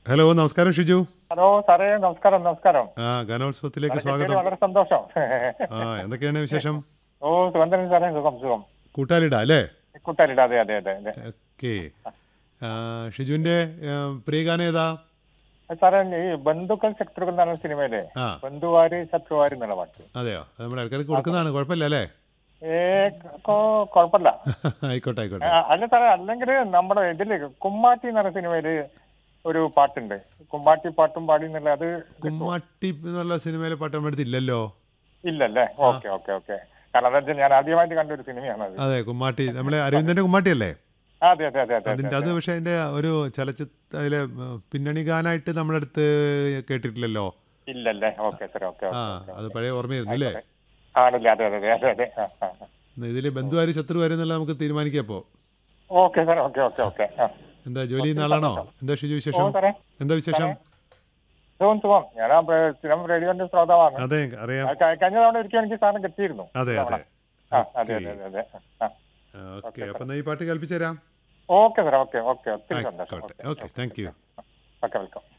hello നമസ്കാരം Shiju hello സാറേ നമസ്കാരം നമസ്കാരം ആ ഗാനോത്സവത്തിലേക്ക് സാറേ, കിട്ടിയതിൽ സ്വാഗതം വളരെ സന്തോഷം ആ എന്തൊക്കെയാണ് വിശേഷം ഓ സുഖം തന്നെ സാറേ സുഖം സുഖം കൂട്ടാലിട അല്ലേ കൂട്ടാലിട അതെ അതെ അതെ അതെ ഓക്കെ ഷിജുവിന്റെ ആ, പ്രിയ ഗാനം ഏതാ സാറേ ഈ ബന്ധുക്കൾ ശത്രുക്കൾ എന്ന് പറഞ്ഞ സിനിമയിലെ ആ ബന്ധുവാര് ശത്രുവാര് എന്നുള്ള പാട്ട് അതെയോ അത് നമ്മൾ ഇടയ്ക്കിടയ്ക്ക് കൊടുക്കുന്നതാണ് കുഴപ്പമില്ല അല്ലേ ഏ കൊ- കുഴപ്പമില്ല ആയിക്കോട്ടെ ആയിക്കോട്ടെ ആ, അല്ല സാറേ അല്ലെങ്കിൽ നമ്മുടെ ഇതില് കുമ്മാട്ടി എന്ന് പറഞ്ഞ സിനിമയില് ഒരു പാട്ടുണ്ട് കുമ്മാട്ടി പാട്ടും പാടി എന്നുള്ള അത് കുമ്മാട്ടി എന്നുള്ള സിനിമയിലെ പാട്ട് നമ്മുടെ അടുത്ത് ഇല്ലല്ലോ ഇല്ലല്ലേ ഓക്കെ ഓക്കെ ഓക്കെ കാരണം എന്താ വെച്ചാൽ ഞാൻ ആദ്യമായിട്ട് കണ്ട ഒരു സിനിമയാണ് അത് അതെ കുമ്മാട്ടി നമ്മളെ അരവിന്ദന്റെ കുമ്മാട്ടി അല്ലേ അതെ അതെ അതെ അതെ അതിന്റെ അത് പക്ഷെ അതിന്റെ ഒരു ചലച്ചിത്ര അതിലെ ആ, പിന്നണി ഗാനായിട്ട് നമ്മുടെ അടുത്ത് കേട്ടിട്ടില്ലല്ലോ ഇല്ലല്ലേ ഓക്കെ സാർ ഓക്കെ ആ അത് പഴയ ഓർമ്മയായിരുന്നു അല്ലേ ആണല്ലേ അതെ അതെ അതെ അതെ അതെ ആ ആ ഇതിൽ ബന്ധുവാര് ശത്രുവാര് എന്നുള്ള നമുക്ക് തീരുമാനിക്കാം അപ്പോ okay sir okay okay okay ആ എന്താ ജോലി ചെയ്യുന്ന ആളാണോ എന്താ ഷിജു ഓ വിശേഷം സാറേ എന്താ വിശേഷം സുഖം സുഖം ഞാൻ ആ പ്ര- സ്ഥിരം റേഡിയോന്റെ ശ്രോതാവാണ് അതെ അറിയാം ആ, ക- കഴിഞ്ഞ തവണ ഒരിക്കലും എനിക്ക് സാധനം കിട്ടിയിരുന്നു അതെ അതെ ആ അതെ അതെ അതെ അതെ ആ ഓക്കെ അപ്പൊ എന്നാ ഈ പാട്ട് കേൾപ്പിച്ചു തരാം ഓക്കെ സാർ ഓക്കെ ഓക്കെ ഒത്തിരി സന്തോഷം ആയിക്കോട്ടെ okay thank you okay welcome